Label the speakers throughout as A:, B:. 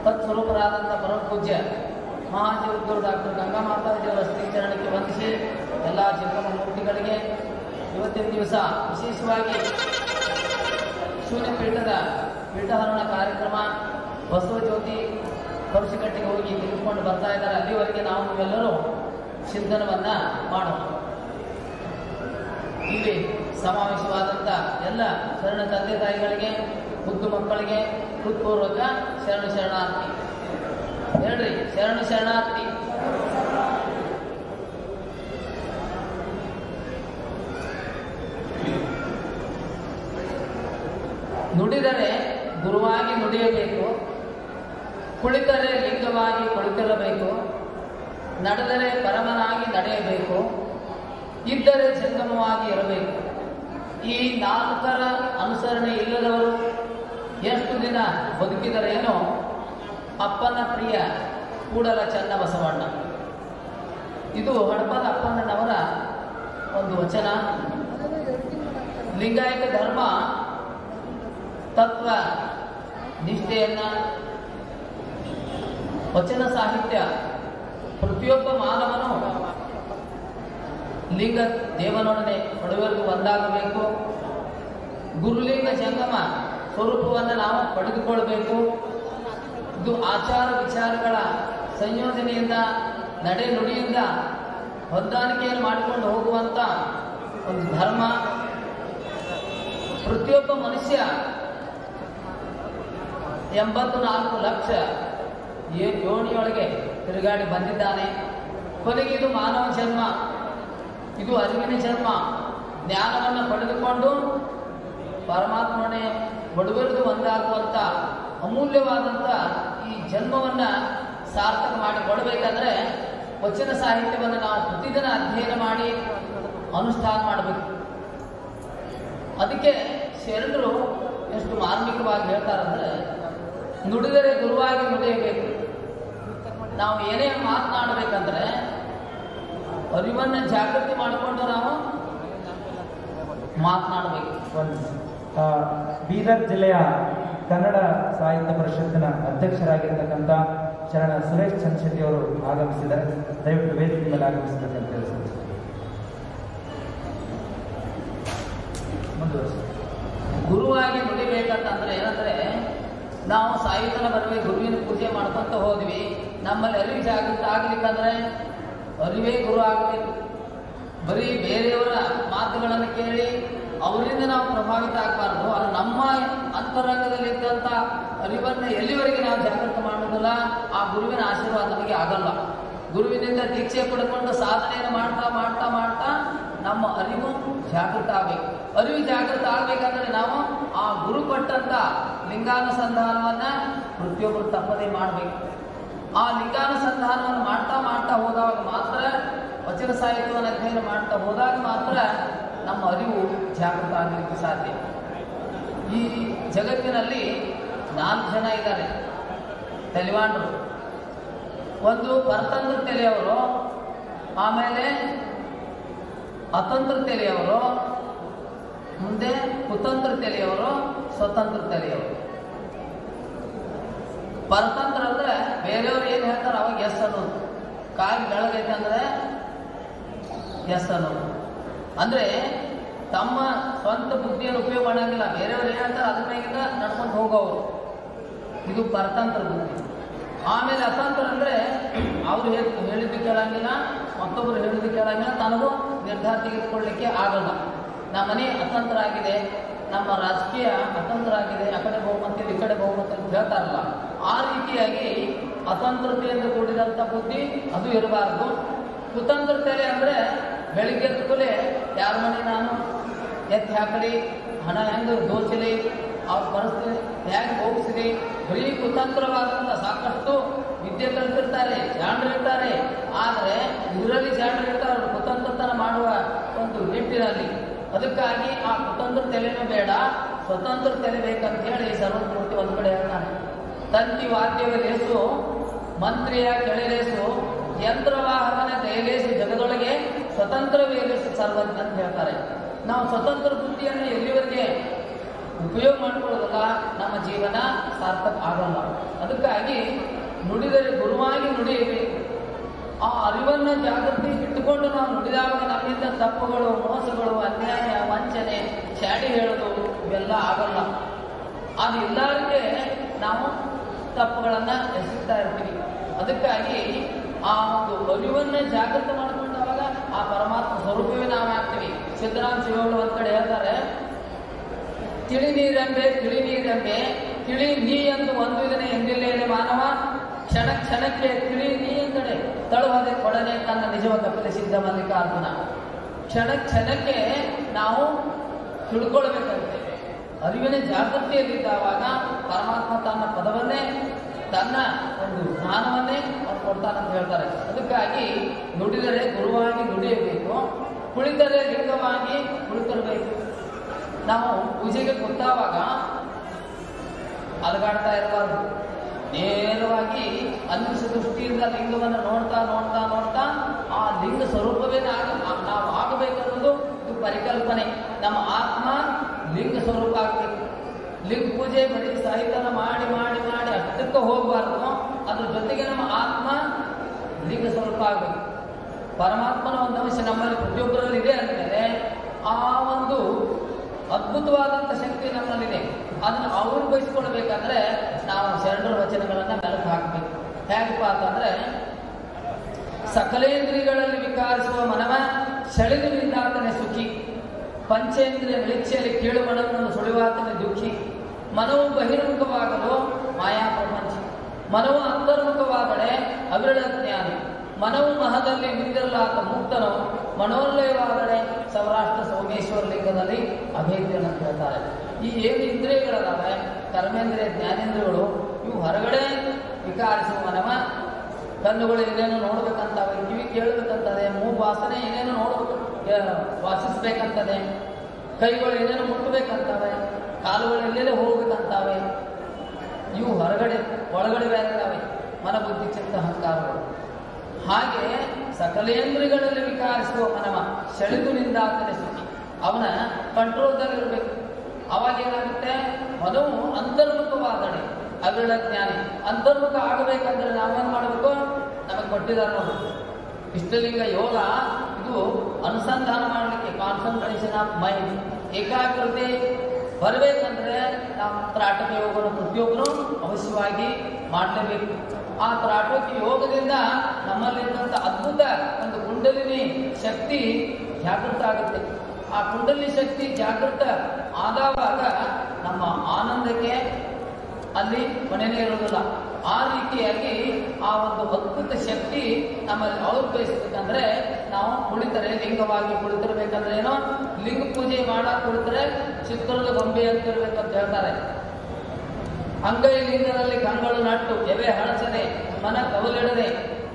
A: ತತ್ಸ್ವರೂಪರಾದಂಥ ಪರಮ ಪೂಜ್ಯ ಮಹಾಜೀವಗುರು ಡಾಕ್ಟರ್ ಗಂಗಾ ಮಾತಾಜಿಯವರ ಶ್ರೀ ಚರಣಕ್ಕೆ ವಂದಿಸಿ ಎಲ್ಲ ಜಂಗಮ ಮೂರ್ತಿಗಳಿಗೆ ಇವತ್ತಿನ ದಿವಸ ವಿಶೇಷವಾಗಿ ಶೂನ್ಯ ಪೀಠದ ಪೀಠಹರಣ ಕಾರ್ಯಕ್ರಮ ಬಸವಜ್ಯೋತಿ ಪರುಷಕಟ್ಟಿಗೆ ಹೋಗಿ ತೆಗೆದುಕೊಂಡು ಬರ್ತಾ ಇದ್ದಾರೆ ಅಲ್ಲಿವರೆಗೆ ನಾವು ನೀವೆಲ್ಲರೂ ಚಿಂತನವನ್ನ ಮಾಡೋಣ ಇಲ್ಲಿ ಸಮಾವೇಶವಾದಂಥ ಎಲ್ಲ ಶರಣ ತಂದೆ ತಾಯಿಗಳಿಗೆ ಮುದ್ದು ಮಕ್ಕಳಿಗೆ ಹೃತ್ಪೂರ್ವಕ ಶರಣ ಶರಣಾರ್ಥಿ ಹೇಳ್ರಿ ಶರಣ ಶರಣಾರ್ಥಿ ನುಡಿದರೆ ಗುರುವಾಗಿ ನುಡಿಯಬೇಕು ಕುಳಿತರೆ ಲಿಂಗವಾಗಿ ಕುಳಿತಿರಬೇಕು ನಡೆದರೆ ಪರಮನಾಗಿ ನಡೆಯಬೇಕು ಇದ್ದರೆ ಜಂಗಮವಾಗಿ ಇರಬೇಕು ಈ ನಾಲ್ಕರ ಅನುಸರಣೆ ಇಲ್ಲದವರು ಎಷ್ಟು ದಿನ ಬದುಕಿದರೇನೋ ಅಪ್ಪನ ಪ್ರಿಯ ಕೂಡಲ ಚನ್ನ ಬಸವಣ್ಣ ಇದು ಹಡಪದ ಅಪ್ಪಣ್ಣನವರ ಒಂದು ವಚನ ಲಿಂಗಾಯತ ಧರ್ಮ ತತ್ವ ನಿಷ್ಠೆಯನ್ನ ವಚನ ಸಾಹಿತ್ಯ ಪ್ರತಿಯೊಬ್ಬ ಮಾನವನು ಲಿಂಗ ದೇವನೊಡನೆ ಪಡೆಯುವವರೆಗೂ ಒಂದಾಗಬೇಕು ಗುರುಲಿಂಗ ಜಂಗಮ ಸ್ವರೂಪವನ್ನು ನಾವು ಪಡೆದುಕೊಳ್ಬೇಕು ಇದು ಆಚಾರ ವಿಚಾರಗಳ ಸಂಯೋಜನೆಯಿಂದ ನಡೆ ನುಡಿಯಿಂದ ಹೊಂದಾಣಿಕೆಯನ್ನು ಮಾಡಿಕೊಂಡು ಹೋಗುವಂತ ಒಂದು ಧರ್ಮ ಪ್ರತಿಯೊಬ್ಬ ಮನುಷ್ಯ ಎಂಬತ್ತು ನಾಲ್ಕು ಲಕ್ಷ ಏ- ಯೋನಿಯೊಳಗೆ ತಿರುಗಾಡಿ ಬಂದಿದ್ದಾನೆ ಕೊನೆಗೆ ಇದು ಮಾನವ ಜನ್ಮ ಇದು ಅರಿವಿನ ಜನ್ಮ ಜ್ಞಾನವನ್ನು ಪಡೆದುಕೊಂಡು ಪರಮಾತ್ಮನೇ ಒಡವೆರೆದು ಒಂದಾಗುವಂತ ಅಮೂಲ್ಯವಾದಂಥ ಈ ಜನ್ಮವನ್ನ ಸಾರ್ಥಕ ಮಾಡಿ ಕೊಡಬೇಕಂದ್ರೆ ವಚನ ಸಾಹಿತ್ಯವನ್ನು ನಾವು ಪ್ರತಿದಿನ ಅಧ್ಯಯನ ಮಾಡಿ ಅನುಷ್ಠಾನ ಮಾಡಬೇಕು ಅದಕ್ಕೆ ಶರಣರು ಎಷ್ಟು ಮಾರ್ಮಿಕವಾಗಿ ಹೇಳ್ತಾರಂದ್ರೆ ನುಡಿದರೆ ಗುರುವಾಗಿ ನುಡಿಯಬೇಕು ನಾವು ಏನೇ ಮಾತನಾಡಬೇಕಂದ್ರೆ ಅರಿವನ್ನ ಜಾಗೃತಿ ಮಾಡಿಕೊಂಡು ನಾವು ಮಾತನಾಡಬೇಕು
B: ಒಂದು ಆ, ಬೀದರ್ ಜಿಲ್ಲೆಯ ಕನ್ನಡ ಸಾಹಿತ್ಯ ಪರಿಷತ್ತಿನ ಅಧ್ಯಕ್ಷರಾಗಿರ್ತಕ್ಕಂಥ ಶರಣ ಸುರೇಶ್ ಚಂದ್ರಶೆಟ್ಟಿ ಅವರು ಆಗಮಿಸಿದ್ದಾರೆ ದಯವಿಟ್ಟು ವೇದಿಕೆ ಮೇಲೆ ಆಗಮಿಸಬೇಕಂತ ತಿಳಿಸ್ತೀನಿ ಮುಂದುವರಿಸಿ
A: ಗುರುವಾಗಿ ನುಡಿಬೇಕಂತಂದ್ರೆ ಏನಂದ್ರೆ ನಾವು ಸಾಯುಧನ ಬರಬೇಕು ಗುರುವಿನ ಪೂಜೆ ಮಾಡ್ಕೊಂತ ಹೋದ್ವಿ ನಮ್ಮಲ್ಲಿ ಅರಿವು ಜಾಗೃತ ಆಗ್ಲಿಕ್ಕಂದ್ರೆ ಅರಿವೇ ಗುರು ಆಗಬೇಕು ಬರೀ ಬೇರೆಯವರ ಮಾತುಗಳನ್ನು ಕೇಳಿ ಅವರಿಂದ ನಾವು ಪ್ರಭಾವಿತ ಆಗಬಾರ್ದು ಅದು ನಮ್ಮ ಅಂತರಂಗದಲ್ಲಿ ಇದ್ದಂಥ ಅರಿವನ್ನ ಎಲ್ಲಿವರೆಗೆ ನಾವು ಜಾಗೃತ ಮಾಡೋದಿಲ್ಲ ಆ ಗುರುವಿನ ಆಶೀರ್ವಾದ ನಮಗೆ ಆಗಲ್ಲ ಗುರುವಿನಿಂದ ದೀಕ್ಷೆ ಪಡ್ಕೊಂಡು ಸಾಧನೆಯನ್ನು ಮಾಡ್ತಾ ಮಾಡ್ತಾ ಮಾಡ್ತಾ ನಮ್ಮ ಅರಿವು ಜಾಗೃತ ಆಗಬೇಕು ಅರಿವು ಜಾಗೃತ ಆಗ್ಬೇಕಂದ್ರೆ ನಾವು ಆ ಗುರು ಕೊಟ್ಟಂತ ಲಿಂಗಾನುಸಂಧಾನವನ್ನ ಪ್ರತಿಯೊಬ್ಬರು ತಪ್ಪದೇ ಮಾಡಬೇಕು ಆ ಲಿಂಗಾನುಸಂಧಾನವನ್ನು ಮಾಡ್ತಾ ಮಾಡ್ತಾ ಹೋದಾಗ ಮಾತ್ರ ವಚನ ಸಾಹಿತ್ಯವನ್ನು ಅಧ್ಯಯನ ಮಾಡ್ತಾ ಹೋದಾಗ ಮಾತ್ರ ನಮ್ಮ ಅರಿವು ಜಾಗೃತ ಆಗಲಿಕ್ಕೆ ಸಾಧ್ಯ ಈ ಜಗತ್ತಿನಲ್ಲಿ ನಾಲ್ಕು ಜನ ಇದ್ದಾರೆ ತೆಲಿವಾಂಡ್ರು ಒಂದು ಪರತಂತ್ರ ತೆಲೆಯವರು ಆಮೇಲೆ ಅತಂತ್ರ ತೆಲೆಯವರು ಮುಂದೆ ಕುತಂತ್ರ ತೆಲೆಯವರು ಸ್ವತಂತ್ರ ತೆಲೆಯವರು ಪರತಂತ್ರ ಅಂದ್ರೆ ಬೇರೆಯವ್ರು ಏನು ಹೇಳ್ತಾರೆ ಅವಾಗ ಎಸ್ ಅನ್ನೋದು ಕಾಗಿ ಬೆಳಗೈತೆ ಅಂದ್ರೆ ಎಸ್ ಅನ್ನೋದು ಅಂದ್ರೆ ತಮ್ಮ ಸ್ವಂತ ಬುದ್ಧಿಯನ್ನು ಉಪಯೋಗ ಮಾಡಂಗಿಲ್ಲ ಬೇರೆಯವ್ರು ಏನು ಹೇಳ್ತಾರೆ ಅದ್ರ ಮ್ಯಾಗಿಂದ ನಡ್ಕೊಂಡು ಹೋಗೋರು ಇದು ಪರತಂತ್ರ ಬುದ್ಧಿ ಆಮೇಲೆ ಅತಂತ್ರ ಅಂದ್ರೆ ಅವ್ರು ಹೇಳಿ ಹೇಳಿದ್ದು ಕೇಳಂಗಿಲ್ಲ ಮತ್ತೊಬ್ರು ಹೇಳಿದ್ದು ಕೇಳಂಗಿಲ್ಲ ತನಗೂ ನಿರ್ಧಾರ ತೆಗೆದುಕೊಳ್ಳಿಕ್ಕೆ ಆಗಲ್ಲ ನಮ್ಮ ಮನೆ ಅತಂತ್ರ ಆಗಿದೆ ನಮ್ಮ ರಾಜಕೀಯ ಅತಂತ್ರ ಆಗಿದೆ ಆ ಕಡೆ ಬಹುಮತ ಈ ಕಡೆ ಬಹುಮತ ಅಂತ ಹೇಳ್ತಾರಲ್ಲ ಆ ರೀತಿಯಾಗಿ ಅತಂತ್ರತೆಯಿಂದ ಕೂಡಿದಂಥ ಬುದ್ಧಿ ಅದು ಇರಬಾರ್ದು ಕುತಂತ್ರತೆಲೆ ಅಂದ್ರೆ ಬೆಳಿಗ್ಗೆ ಎದ್ದ ಕೂಡಲೇ ಯಾರ ಮನೆ ನಾನು ಎತ್ತಿ ಹಾಕಲಿ ಹಣ ಹೆಂಗೆ ದೋಚಲಿ ಅವ್ರ ಪರಿಸ್ಥಿತಿ ಹೇಗೆ ಹೋಗಿಸಿರಿ ಬರೀ ಕುತಂತ್ರವಾದಂಥ ಸಾಕಷ್ಟು ವಿದ್ಯೆ ಕಲಿತಿರ್ತಾರೆ ಜಾಣರು ಇರ್ತಾರೆ ಆದರೆ ಇದರಲ್ಲಿ ಜಾಣರು ಇರ್ತಾರೆ ಅವರು ಕುತಂತ್ರತನ ಮಾಡುವ ಒಂದು ನಿಟ್ಟಿನಲ್ಲಿ ಅದಕ್ಕಾಗಿ ಆ ಕುತಂತ್ರ ತೆಲೆನೂ ಬೇಡ ಸ್ವತಂತ್ರ ತೆಲೆ ಬೇಕಂತ ಹೇಳಿ ಸರ್ವಮೂರ್ತಿ ಒಂದು ಕಡೆ ಹೇಳ್ತಾನೆ ತಂತಿ ವಾದ್ಯವ ಲೇಸು ಮಂತ್ರಿಯ ಕೆಳಲೇಸು ಯಂತ್ರವಾಹಕನ ದಯಲೇಸು ಜಗದೊಳಗೆ ಸ್ವತಂತ್ರ ವೇಲೇಸು ಸರ್ವಂತ ಅಂತ ಹೇಳ್ತಾರೆ ನಾವು ಸ್ವತಂತ್ರ ಬುದ್ಧಿಯನ್ನು ಎಲ್ಲಿವರೆಗೆ ಉಪಯೋಗ ಮಾಡ್ಕೊಳ್ಳೋದಲ್ಲ ನಮ್ಮ ಜೀವನ ಸಾರ್ಥಕ ಆಗಲ್ಲ ಅದಕ್ಕಾಗಿ ನುಡಿದರೆ ಗುರುವಾಗಿ ನುಡಿಯಬೇಕು ಆ ಅರಿವನ್ನು ಜಾಗೃತಿ ಇಟ್ಟುಕೊಂಡು ನಾವು ನುಡಿದಾಗ ನಮ್ಮಿಂದ ತಪ್ಪುಗಳು ಮೋಸಗಳು ಅನ್ಯಾಯ ವಂಚನೆ ಚಾಡಿ ಹೇಳೋದು ಇವೆಲ್ಲ ಆಗಲ್ಲ ಅದು ಇಲ್ಲಾರಿಗೆ ನಾವು ತಪ್ಪುಗಳನ್ನು ಎಸಗ್ತಾ ಇರ್ತೀವಿ ಅದಕ್ಕಾಗಿ ಆ ಒಂದು ಅರಿವನ್ನೇ ಜಾಗೃತ ಮಾಡಿಕೊಂಡಾಗ ಆ ಪರಮಾತ್ಮ ಸ್ವರೂಪವೇ ನಾವು ಆಗ್ತೀವಿ ಸಿದ್ದರಾಮ ಶಿವಗಳು ಒಂದ್ ಕಡೆ ಹೇಳ್ತಾರೆ ತಿಳಿ ನೀರೆಂಬೆ ತಿಳಿ ನೀರೆಂಬೆ ತಿಳಿ ನೀ ಎಂದು ಒಂದು ಇದನೆ ಎಂದಿಲ್ಲೇನೆ ಮಾನವ ಕ್ಷಣ ಕ್ಷಣಕ್ಕೆ ತಿಳಿ ನೀ ಎಂದಡೆ ತಳುವದೆ ಕೊಡನೆ ತನ್ನ ನಿಜವ ಕಪಿಲಿಸಿದ್ದ ಮಲ್ಲಿಕಾರ್ಜುನ ಕ್ಷಣ ಕ್ಷಣಕ್ಕೆ ನಾವು ತಿಳ್ಕೊಳ್ಬೇಕಂತೆ ಅರಿವಿನ ಜಾಗೃತಿಯಲ್ಲಿದ್ದಾವಾಗ ಪರಮಾತ್ಮ ತನ್ನ ಪದವನ್ನೇ ತನ್ನ ಒಂದು ಜ್ಞಾನವನ್ನೇ ಅವ್ನು ಕೊಡ್ತಾನಂತ ಹೇಳ್ತಾರೆ ಅದಕ್ಕಾಗಿ ನುಡಿದರೆ ಗುರುವಾಗಿ ನುಡಿಯಬೇಕು ಕುಳಿತರೆ ಲಿಂಗವಾಗಿ ಕುಳಿತಿರಬೇಕು ನಾವು ಪೂಜೆಗೆ ಕೂತಾವಾಗ ಅಲಗಾಡ್ತಾ ಇರಬಾರ್ದು ನೇರವಾಗಿ ಅಂಶ ದೃಷ್ಟಿಯಿಂದ ಲಿಂಗವನ್ನು ನೋಡ್ತಾ ನೋಡ್ತಾ ನೋಡ್ತಾ ಆ ಲಿಂಗ ಸ್ವರೂಪವೇ ನಾಗ- ಆ- ನಾವು ಆಗಬೇಕನ್ನೋದು ಇದು ಪರಿಕಲ್ಪನೆ ನಮ್ಮ ಆತ್ಮ ಲಿಂಗ ಸ್ವರೂಪ ಆಗಬೇಕು ಲಿಂಗ ಪೂಜೆ ಬರೀ ಸಾಹಿತ್ಯನ ಮಾಡಿ ಮಾಡಿ ಮಾಡಿ ಅಷ್ಟಕ್ಕೆ ಹೋಗಬಾರ್ದು ಅದ್ರ ಜೊತೆಗೆ ನಮ್ಮ ಆತ್ಮ ಲಿಂಗ ಸ್ವರೂಪ ಆಗಬೇಕು ಪರಮಾತ್ಮನ ಒಂದು ಅಂಶ ನಮ್ಮಲ್ಲಿ ಪ್ರತಿಯೊಬ್ಬರಲ್ಲಿ ಇದೆ ಅಂದಮೇಲೆ ಆ ಒಂದು ಅದ್ಭುತವಾದಂಥ ಶಕ್ತಿ ನಮ್ಮಲ್ಲಿದೆ ಅದನ್ನು ಅವ್ರು ಬಯಸ್ಕೊಳ್ಬೇಕಂದ್ರೆ ನಾವು ಶರಣರ ವಚನಗಳನ್ನ ಮೆಲುಕು ಹಾಕಬೇಕು ಹೇಗಪ್ಪ ಅಂತಂದ್ರೆ ಸಕಲೇಂದ್ರಿಯಗಳಲ್ಲಿ ವಿಕಾರಿಸುವ ಮನವ ಸೆಳೆದು ನಿಂದಾತನೆ ಸುಖಿ ಪಂಚೇಂದ್ರಿಯ ನಿರೀಕ್ಷೆಯಲ್ಲಿ ಕೇಳು ಮನವನ್ನು ಸುಳಿವಾತನೆ ದುಃಖಿ ಮನವು ಬಹಿರ್ಮುಖವಾಗಲು ಮಾಯಾ ಪ್ರಪಂಚ ಮನವು ಅಂತರ್ಮುಖವಾಗಡೆ ಅವಿರಳ ಜ್ಞಾನಿ ಮನವು ಮಹದಲ್ಲಿ ನಿಂದಿರಲಾತ ಮುಕ್ತನು ಮನೋಲ್ಲಯವಾಗಡೆ ಸೌರಾಷ್ಟ್ರ ಸೋಮೇಶ್ವರ ಲಿಂಗದಲ್ಲಿ ಅಭೇದ್ಯನ ಅಂತ ಹೇಳ್ತಾರೆ ಈ ಏನು ಇಂದ್ರಿಯಗಳಿದಾವೆ ಕರ್ಮೇಂದ್ರಿಯ ಜ್ಞಾನೇಂದ್ರಿಯಗಳು ಇವು ಹೊರಗಡೆ ವಿಕಾರಿಸುವ ಮನವ ಕಣ್ಣುಗಳು ಏನೇನೋ ನೋಡ್ಬೇಕಂತವೆ ಕಿವಿ ಕೇಳಬೇಕಂತದೆ ಮೂಗು ವಾಸನೆ ಏನೇನೋ ನೋಡ್ಬೇಕು ಏ- ವಾಸಿಸ್ಬೇಕಂತದೆ ಕೈಗಳು ಏನೇನೋ ಮುಟ್ಟಬೇಕಂತವೆ ಕಾಲುಗಳು ಎಲ್ಲೆಲ್ಲೇ ಹೋಗ್ಬೇಕಂತಾವೆ ಇವು ಹೊರಗಡೆ ಒಳಗಡೆ ಬೇರೆ ಇದಾವೆ ಮನ ಬುದ್ಧಿ ಚಿತ್ತ ಅಹಂಕಾರಗಳು ಹಾಗೆ ಸಕಲೇಂದ್ರಿಯಗಳಲ್ಲಿ ವಿಕಾರಿಸುವ ಮನವ ಸೆಳೆದು ನಿಂದಾತನೆ ಸುಖಿ ಅವನ ಕಂಟ್ರೋಲ್ದಲ್ಲಿರಬೇಕು ಅವಾಗ ಏನಾಗುತ್ತೆ ಮನವು ಅಂತರ್ಮುಖವಾದಣೆ ಅವಿರಳ ಜ್ಞಾನಿ ಅಂತರ್ಮುಖ ಆಗಬೇಕಂದ್ರೆ ನಾವೇನ್ ಮಾಡಬೇಕು ನಮಗೆ ಕೊಟ್ಟಿದ್ದಾರೆ ನೋಡಿ ಇಷ್ಟಲಿಂಗ ಯೋಗ ಇದು ಅನುಸಂಧಾನ ಮಾಡಲಿಕ್ಕೆ ಕಾನ್ಸಂಟ್ರೇಷನ್ ಆಫ್ ಮೈಂಡ್ ಏಕಾಗ್ರತೆ ಬರಬೇಕಂದ್ರೆ ನಾವು ತ್ರಾಟಕ ಯೋಗವನ್ನು ಪ್ರತಿಯೊಬ್ಬರು ಅವಶ್ಯವಾಗಿ ಮಾಡಲೇಬೇಕು ಆ ತ್ರಾಟಕ ಯೋಗದಿಂದ ನಮ್ಮಲ್ಲಿದ್ದಂಥ ಅದ್ಭುತ ಒಂದು ಕುಂಡಲಿನಿ ಶಕ್ತಿ ಜಾಗೃತ ಆಗುತ್ತೆ ಆ ಕುಂಡಲಿನಿ ಶಕ್ತಿ ಜಾಗೃತ ಆದವಾಗ ನಮ್ಮ ಆನಂದಕ್ಕೆ ಅಲ್ಲಿ ಕೊನೆನೇ ಇರೋದಿಲ್ಲ ಆ ರೀತಿಯಾಗಿ ಆ ಒಂದು ಅದ್ಭುತ ಶಕ್ತಿ ನಮ್ಮಲ್ಲಿ ಅವ್ರು ಬಯಸ್ಬೇಕಂದ್ರೆ ನಾವು ಕುಳಿತರೆ ಲಿಂಗವಾಗಿ ಕುಳಿತಿರ್ಬೇಕಂದ್ರೆ ಏನೋ ಲಿಂಗ ಪೂಜೆ ಮಾಡಕ್ ಕುಳಿತರೆ ಚಿತ್ರದ ಗೊಂಬೆ ಅಂತಿರ್ಬೇಕಂತ ಹೇಳ್ತಾರೆ ಅಂಗೈ ಲಿಂಗದಲ್ಲಿ ಕಂಗಳು ನಟ್ಟು ಎವೆ ಹಳಸದೆ ಮನ ಕವಲಿಡದೆ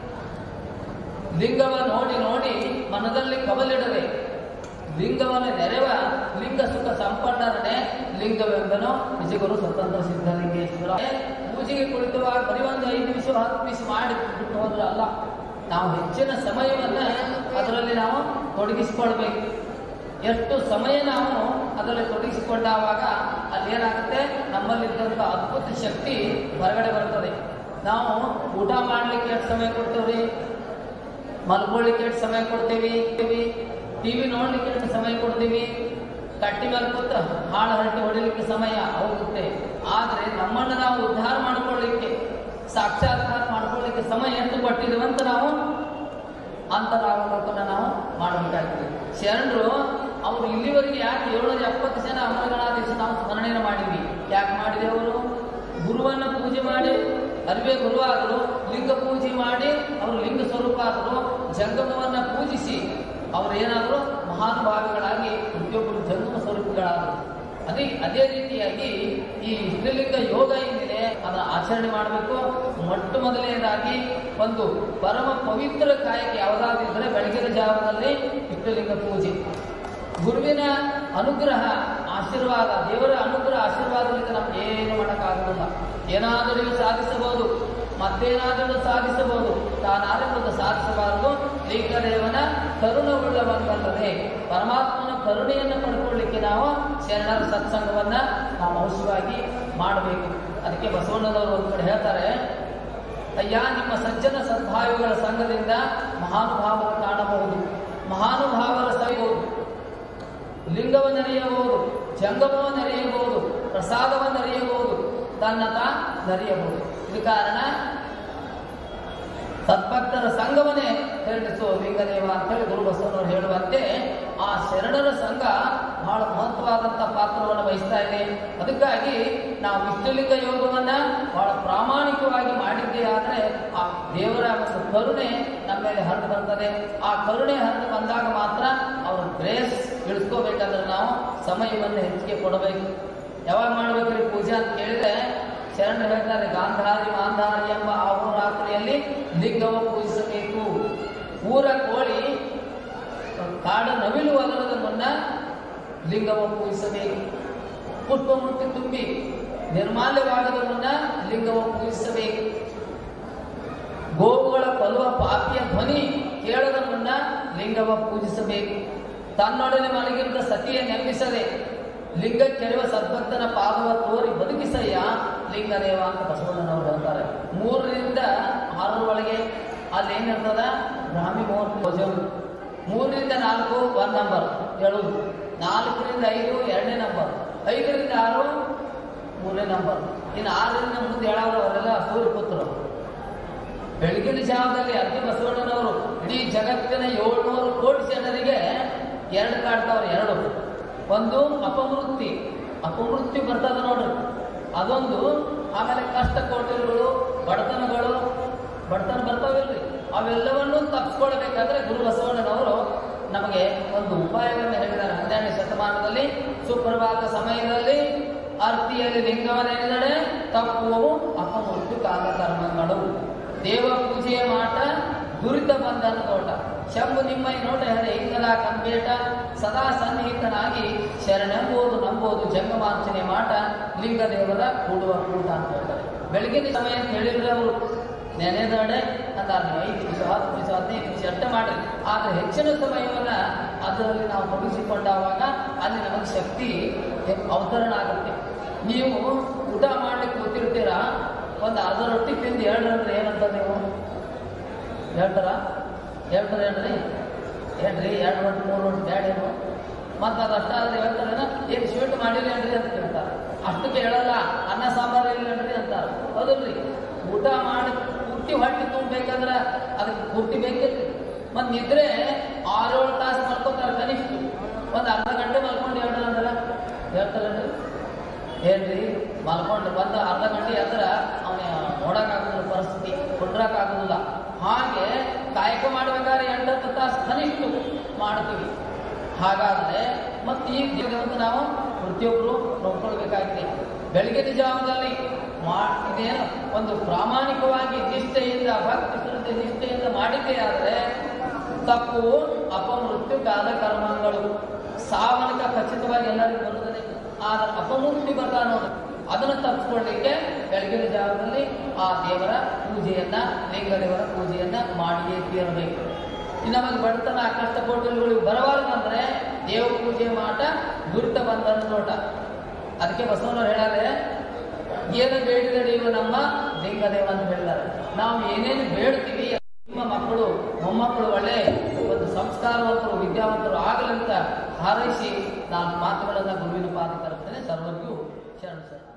A: ಲಿಂಗವ ನೋಡಿ ನೋಡಿ ಮನದಲ್ಲಿ ಕವಲಿಡದೆ ಲಿಂಗವನ್ನು ನೆರೆವ ಲಿಂಗ ಸುಖ ಸಂಪನ್ನರನೆ ಲಿಂಗವೆಂಬನು ನಿಜಗುರು ಸ್ವತಂತ್ರ ಸಿದ್ಧಲಿಂಗೇಶ್ವರ ಪೂಜೆಗೆ ಕುಳಿತುವಾಗ ಬರೀ ಒಂದು ಐದು ನಿಮಿಷ ಹತ್ತು ನಿಮಿಷ ಮಾಡಿ ಬಿಟ್ಟು ಹೋದ್ರೆ ಅಲ್ಲ ನಾವು ಹೆಚ್ಚಿನ ಸಮಯವನ್ನ ಅದರಲ್ಲಿ ನಾವು ತೊಡಗಿಸಿಕೊಳ್ಬೇಕು ಎಷ್ಟು ಸಮಯ ನಾವು ಅದರಲ್ಲಿ ತೊಡಗಿಸಿಕೊಂಡಾಗ ಅಲ್ಲಿ ಏನಾಗುತ್ತೆ ನಮ್ಮಲ್ಲಿದ್ದಂಥ ಅದ್ಭುತ ಶಕ್ತಿ ಹೊರಗಡೆ ಬರ್ತದೆ ನಾವು ಊಟ ಮಾಡ್ಲಿಕ್ಕೆ ಎಷ್ಟು ಸಮಯ ಕೊಡ್ತೇವ್ರಿ ಮಲ್ಕೊಳ್ಳಿಕ್ಕೆ ಎಷ್ಟು ಸಮಯ ಕೊಡ್ತೀವಿ ಟಿವಿ ನೋಡ್ಲಿಕ್ಕೆ ಎಷ್ಟು ಸಮಯ ಕೊಡ್ತೀವಿ ಕಟ್ಟಿ ಮೇಲೆ ಕೂತ ಹಾಳು ಹರಟಿ ಹೊಡಿಲಿಕ್ಕೆ ಸಮಯ ಹೋಗುತ್ತೆ ಆದ್ರೆ ನಮ್ಮನ್ನು ನಾವು ಉದ್ಧಾರ ಮಾಡ್ಕೊಳ್ಳಿಕ್ಕೆ ಸಾಕ್ಷಾತ್ಕಾರ ಮಾಡ್ಕೊಳ್ಳಿಕ್ಕೆ ಸಮಯ ಎಷ್ಟು ಕೊಟ್ಟಿದ್ದೀವಿ ಅಂತ ನಾವು ಅಂತರಾವಲೋಕನ ನಾವು ಮಾಡಬೇಕಾಗ್ತದೆ ಶರಣರು ಅವರು ಇಲ್ಲಿವರೆಗೆ ಯಾಕೆ ಏಳ್ನೂರ ಎಪ್ಪತ್ತು ಜನ ಅಮರಗಣಾಧೀಶ ನಾವು ಸ್ಮರಣೆಯನ್ನು ಮಾಡಿದ್ವಿ ಯಾಕೆ ಮಾಡಿದೆ ಅವರು ಗುರುವನ್ನು ಪೂಜೆ ಮಾಡಿ ಅರಿವೆ ಗುರುವಾದರು ಲಿಂಗ ಪೂಜೆ ಮಾಡಿ ಅವರು ಲಿಂಗ ಸ್ವರೂಪ ಆದರು ಜಂಗಮವನ್ನ ಪೂಜಿಸಿ ಅವರು ಏನಾದರೂ ಮಹಾನುಭಾವಿಗಳಾಗಿ ಪ್ರತಿಯೊಬ್ಬರು ಜಂಗಮ ಸ್ವರೂಪಿಗಳಾದರು ಅದೇ ಅದೇ ರೀತಿಯಾಗಿ ಈ ಇಷ್ಟಲಿಂಗ ಯೋಗ ಏನಿದೆ ಅದನ್ನ ಆಚರಣೆ ಮಾಡಬೇಕು ಮೊಟ್ಟ ಮೊದಲನೇದಾಗಿ ಒಂದು ಪರಮ ಪವಿತ್ರ ಕಾಯಕ ಯಾವುದಾದ್ರೂ ಇದ್ರೆ ಬೆಳಗಿನ ಜಾವದಲ್ಲಿ ಇಷ್ಟಲಿಂಗ ಪೂಜೆ ಗುರುವಿನ ಅನುಗ್ರಹ ಆಶೀರ್ವಾದ ದೇವರ ಅನುಗ್ರಹ ಆಶೀರ್ವಾದದಿಂದ ನಮ್ಗೆ ಏನು ಮಾಡೋಕ್ಕಾಗಲ್ಲ ಏನಾದರೂ ಸಾಧಿಸಬಹುದು ಮತ್ತೇನಾದರೂ ಸಾಧಿಸಬಹುದು ತಾನಾದರೂ ಸಾಧಿಸಬಾರದು ಲಿಂಗದೇವನ ಕರುಣವುಳ್ಳವಂತಲ್ಲದೆ ಪರಮಾತ್ಮನ ಕರುಣೆಯನ್ನು ಪಡ್ಕೊಳ್ಳಿಕ್ಕೆ ನಾವು ಶರಣರ ಸತ್ಸಂಗವನ್ನ ನಾವು ಅವಶ್ಯವಾಗಿ ಮಾಡಬೇಕು ಅದಕ್ಕೆ ಬಸವಣ್ಣನವರು ಒಂದು ಕಡೆ ಹೇಳ್ತಾರೆ ಅಯ್ಯ ನಿಮ್ಮ ಸಜ್ಜನ ಸದ್ಭಾವಿಗಳ ಸಂಘದಿಂದ ಮಹಾನುಭಾವರ ಕಾಣಬಹುದು ಮಹಾನುಭಾವರ ಸರಿಬಹುದು ಲಿಂಗವನ್ನರಿಯಬಹುದು ಜಂಗಮವನ್ನರಿಯಬಹುದು ಪ್ರಸಾದವನ್ನರಿಯಬಹುದು ತನ್ನ ತಾ ನರಿಯಬಹುದು ಇದು ಕಾರಣ ಸದ್ಭಕ್ತರ ಸಂಘವನ್ನೇ ತಿಳಿಸೋ ಲಿಂಗದೇವ ಅಂತೇಳಿ ಗುರು ಬಸವನವರು ಹೇಳುವಂತೆ ಆ ಶರಣರ ಸಂಘ ಬಹಳ ಮಹತ್ವವಾದಂಥ ಪಾತ್ರವನ್ನು ವಹಿಸ್ತಾ ಇದೆ ಅದಕ್ಕಾಗಿ ನಾವು ವಿಷ್ಣುಲಿಂಗ ಯೋಗವನ್ನ ಬಹಳ ಪ್ರಾಮಾಣಿಕವಾಗಿ ಮಾಡಿದ್ದೇ ಆದರೆ ಆ ದೇವರ ಒಂದು ಕರುಣೆ ನಮ್ಮ ಮೇಲೆ ಹರಿದು ಬರ್ತದೆ ಆ ಕರುಣೆ ಹರಿದು ಬಂದಾಗ ಮಾತ್ರ ಅವರ ಗ್ರೇಸ್ ಇಳಿಸ್ಕೋಬೇಕಂದ್ರೆ ನಾವು ಸಮಯವನ್ನು ಹೆಚ್ಚಿಗೆ ಕೊಡಬೇಕು ಯಾವಾಗ ಮಾಡ್ಬೇಕ್ರಿ ಪೂಜೆ ಅಂತ ಕೇಳಿದ್ರೆ ಶರಣರು ಹೇಳ್ತಾರೆ ಗಾಂಧಾರಿ ಮಾಂಧಾರಿ ಎಂಬ ಅಹೋರಾತ್ರಿಯಲ್ಲಿ ಲಿಂಗವ ಪೂಜಿಸಬೇಕು ಊರ ಕೋಳಿ ಕಾಡ ನವಿಲು ಅದರದ ಮುನ್ನ ಲಿಂಗವ ಪೂಜಿಸಬೇಕು ಪುಷ್ಪಮೂರ್ತಿ ತುಂಬಿ ನಿರ್ಮಾಲ್ಯವಾಗದ ಮುನ್ನ ಲಿಂಗವ ಪೂಜಿಸಬೇಕು ಗೋವುಗಳ ಕೊಲ್ಲುವ ಪಾಪಿಯ ಧ್ವನಿ ಕೇಳದ ಮುನ್ನ ಲಿಂಗವ ಪೂಜಿಸಬೇಕು ತನ್ನೊಡನೆ ಮಲಗಿರುವ ಸತಿಯ ನೆನಪಿಸದೆ ಲಿಂಗ ಕೆರೆವ ಸದ್ಭಕ್ತನ ಪಾದವ ತೋರಿ ಬದುಕಿಸಯ್ಯ ಲಿಂಗದೇವ ಅಂತ ಬಸವಣ್ಣನವರು ಹೇಳ್ತಾರೆ ಮೂರರಿಂದ ಆರರೊಳಗೆ ಅಲ್ಲಿ ಏನಿರ್ತದ ಬ್ರಾಹ್ಮಿ ಮುಹೂರ್ತ ಭೋಜನ ಮೂರರಿಂದ ನಾಲ್ಕು ಒನ್ ನಂಬರ್ ಹೇಳುದು ನಾಲ್ಕರಿಂದ ಐದು ಎರಡನೇ ನಂಬರ್ ಐದರಿಂದ ಆರು ಮೂರನೇ ನಂಬರ್ ಇನ್ನು ಆರರಿಂದ ಮುಂದೆ ಹೇಳೋರು ಅವರೆಲ್ಲ ಸೂರ್ಯಪುತ್ರರು ಬೆಳಗಿನ ಜಾವದಲ್ಲಿ ಅತಿ ಬಸವಣ್ಣನವರು ಇಡೀ ಜಗತ್ತಿನ ಏಳ್ನೂರು ಕೋಟಿ ಜನರಿಗೆ ಎರಡು ಕಾಡ್ತಾವ್ರೆ ಎರಡು ಒಂದು ಅಪಮೃತ್ಯು ಅಪಮೃತ್ಯು ಬರ್ತದ ನೋಡ್ರಿ ಅದೊಂದು ಆಮೇಲೆ ಕಷ್ಟ ಕೋಟೆಗಳು ಬಡತನಗಳು ಬಡತನ ಬರ್ತಾವಿಲ್ರಿ ಅವೆಲ್ಲವನ್ನೂ ತಪ್ಪಿಸ್ಕೊಳ್ಬೇಕಾದ್ರೆ ಗುರು ಬಸವಣ್ಣನವರು ನಮಗೆ ಒಂದು ಉಪಾಯವನ್ನು ಹೇಳಿದ್ದಾರೆ ಹನ್ನೆರಡನೇ ಶತಮಾನದಲ್ಲಿ ಸುಪ್ರಭಾತ ಸಮಯದಲ್ಲಿ ಆರ್ತಿಯಲ್ಲಿ ಲಿಂಗವನೆಂದರೆ ತಪ್ಪುವು ಅಪಮೃತ್ಯು ಕಾಲ ಕರ್ಮಗಳು ದೇವ ಪೂಜೆಯ ಮಾಟ ದುರಿತ ಬಂಧನ ತೋಟ ಶಂಭು ನಿಮ್ಮೈ ನೋಟ ಹರೆ ಇಂಗಲ ಕಂಬೇಟ ಸದಾ ಸನ್ನಿಹಿತನಾಗಿ ಶರಣೆಂಬುವುದು ನಂಬುವುದು ಜಂಗಮಾರ್ಚನೆ ಮಾಟ ಲಿಂಗದೇವರ ಕೂಡುವ ಕೂಟ ಅಂತ ಹೇಳ್ತಾರೆ ಬೆಳಗಿನ ಸಮಯ ಅಂತ ಹೇಳಿದ್ರೆ ಅವರು ನೆನೆದಡೆ ಅಂತ ನೀವು ಐದು ನಿಮಿಷ ಹತ್ತು ನಿಮಿಷ ಹದಿನೈದು ನಿಮಿಷ ಅಷ್ಟೇ ಮಾಡಿ ಆದರೆ ಹೆಚ್ಚಿನ ಸಮಯವನ್ನ ಅದರಲ್ಲಿ ನಾವು ತೊಡಗಿಸಿಕೊಂಡಾಗ ಅಲ್ಲಿ ನಮಗೆ ಶಕ್ತಿ ಅವತರಣ ಆಗುತ್ತೆ ನೀವು ಊಟ ಮಾಡ್ಲಿಕ್ಕೆ ಕೂತಿರ್ತೀರಾ ಒಂದು ಅರ್ಧ ರೊಟ್ಟಿ ತಿಂದು ಹೇಳ್ರಂದ್ರೆ ಏನಂತ ನೀವು ಹೇಳ್ತಾರ ಹೇಳ್ತಾರ ಹೇಳ್ರಿ ಹೇಳ್ರಿ ಎರಡು ರೊಟ್ಟಿ ಮೂರು ರೊಟ್ಟಿ ಬ್ಯಾಡ ಏನು ಮತ್ತೆ ಅದು ಅಷ್ಟಾದ್ರೆ ಹೇಳ್ತಾರೇನ ಏನು ಸ್ವೀಟ್ ಮಾಡಿರಿ ಏನ್ರಿ ಅಂತ ಕೇಳ್ತಾರೆ ಅಷ್ಟಕ್ಕೆ ಹೇಳಲ್ಲ ಅನ್ನ ಸಾಂಬಾರು ಇಲ್ಲ ಏನ್ರಿ ಅಂತಾರೆ ಹೌದಲ್ರಿ ಊಟ ಮಾಡಿ ಪೂರ್ತಿ ಹೊಟ್ಟೆ ತುಂಬಬೇಕಂದ್ರೆ ಅದಕ್ಕೆ ಪೂರ್ತಿ ಬೇಕಿಲ್ರಿ ಮತ್ತೆ ನಿದ್ರೆ ಆರೇಳು ತಾಸು ಮಲ್ಕೋತಾರೆ ಕನಿಷ್ಠ ಒಂದು ಅರ್ಧ ಗಂಟೆ ಮಲ್ಕೊಂಡು ಹೇಳ್ರಿ ಅಂದ್ರಲ್ಲ ಹೇಳ್ತಾರೇನ್ರಿ ಹೇಳ್ರಿ ಮಲ್ಕೊಂಡು ಬಂದ ಅರ್ಧ ಗಂಟೆ ಎದ್ರ ಅವನ ನೋಡಕ್ಕಾಗೋದಿಲ್ಲ ಪರಿಸ್ಥಿತಿ ಕುಂಡ್ರಕ್ಕಾಗೋದಿಲ್ಲ ಹಾಗೆ ಕಾಯಕ ಮಾಡ್ಬೇಕಾದ್ರೆ ಎಂಟತ್ತು ತಾಸು ಕನಿಷ್ಠ ಮಾಡ್ತೀವಿ ಹಾಗಾದ್ರೆ ಮತ್ತೆ ಈ ಜಗತ್ತು ನಾವು ಪ್ರತಿಯೊಬ್ಬರು ನೋಡ್ಕೊಳ್ಬೇಕಾಗಿದೆ ಬೆಳಗಿನ ಜಾವದಲ್ಲಿ ಮಾ ಇದೇನು ಒಂದು ಪ್ರಾಮಾಣಿಕವಾಗಿ ನಿಷ್ಠೆಯಿಂದ ಭಕ್ತಿ ಶ್ರದ್ಧೆ ನಿಷ್ಠೆಯಿಂದ ಮಾಡಿದ್ದೇ ಆದರೆ ತಪ್ಪು ಅಪಮೃತ್ಯು ಕಾಲ ಕರ್ಮಗಳು ಸಾವನಿಕ ಖಚಿತವಾಗಿ ಎಲ್ಲರಿಗೂ ಬರುತ್ತದೆ ಆದ್ರೆ ಅಪಮೃತ್ಯು ಬರ್ತಾ ನೋಡಿ ಅದನ್ನು ತಪ್ಪಿಸ್ಕೊಳ್ಳಿಕ್ಕೆ ಬೆಳಗಿನ ಜಾವದಲ್ಲಿ ಆ ದೇವರ ಪೂಜೆಯನ್ನ ಲಿಂಗದೇವರ ಪೂಜೆಯನ್ನ ಮಾಡಿಯೇ ತೀರಬೇಕು ಇನ್ನು ನಮಗೆ ಬಡತನ ಕಷ್ಟ ಕೋಟಲ್ಗಳು ಬರಬಾರ್ದಂದ್ರೆ ದೇವ ಪೂಜೆ ಮಾಟ ದುರಿತ ಬಂಧನ ನೋಟ ಅದಕ್ಕೆ ಬಸವನವ್ರು ಹೇಳಾರೆ ಏನು ಬೇಡಿದ ನೀವು ನಮ್ಮ ಲಿಂಗದೇವ ಅಂತ ಹೇಳಿದ್ದಾರೆ ನಾವು ಏನೇನು ಬೇಡ್ತೀವಿ ನಿಮ್ಮ ಮಕ್ಕಳು ಮೊಮ್ಮಕ್ಕಳು ಒಳ್ಳೆ ಒಂದು ಸಂಸ್ಕಾರವಂತರು ವಿದ್ಯಾವಂತರು ಆಗಲಂತ ಹಾರೈಸಿ ನಾನು ಮಾತುಗಳನ್ನು ಗುರುವಿನ ಪಾದ ತರುತ್ತೇನೆ ಸರ್ವರಿಗೂ ಶರಣ ಸರ್